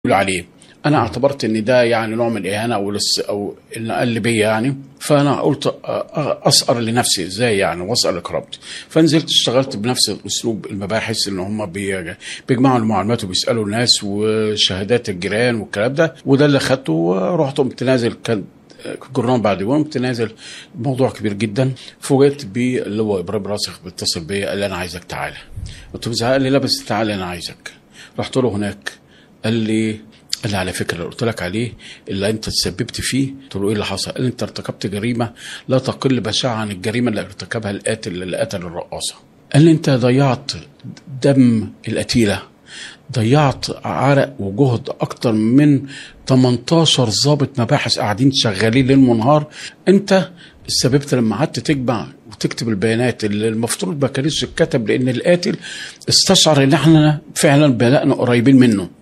بيقول عليه انا اعتبرت ان ده يعني نوع من الاهانه او لس او اللي قال بيا يعني فانا قلت أ- أ- اسأر لنفسي ازاي يعني واسال كرامتي فنزلت اشتغلت بنفس الاسلوب المباحث ان هم بي- بيجمعوا المعلومات وبيسالوا الناس وشهادات الجيران والكلام ده وده اللي خدته ورحت قمت نازل كان جورنال بعد يوم قمت نازل موضوع كبير جدا فوجئت بيه اللي هو ابراهيم راسخ بيتصل بيا قال لي انا عايزك تعالى قلت له إزاي؟ قال لي لا بس تعالى انا عايزك رحت له هناك قال لي قال لي على فكره اللي قلت لك عليه اللي انت تسببت فيه قلت له ايه اللي حصل؟ قال لي انت ارتكبت جريمه لا تقل بشاعه عن الجريمه اللي ارتكبها القاتل اللي قتل الرقاصه. قال لي انت ضيعت دم القتيله ضيعت عرق وجهد اكتر من 18 ضابط مباحث قاعدين شغالين ليل ونهار انت سببت لما قعدت تجمع وتكتب البيانات اللي المفترض ما كانتش اتكتب لان القاتل استشعر ان احنا فعلا بدانا قريبين منه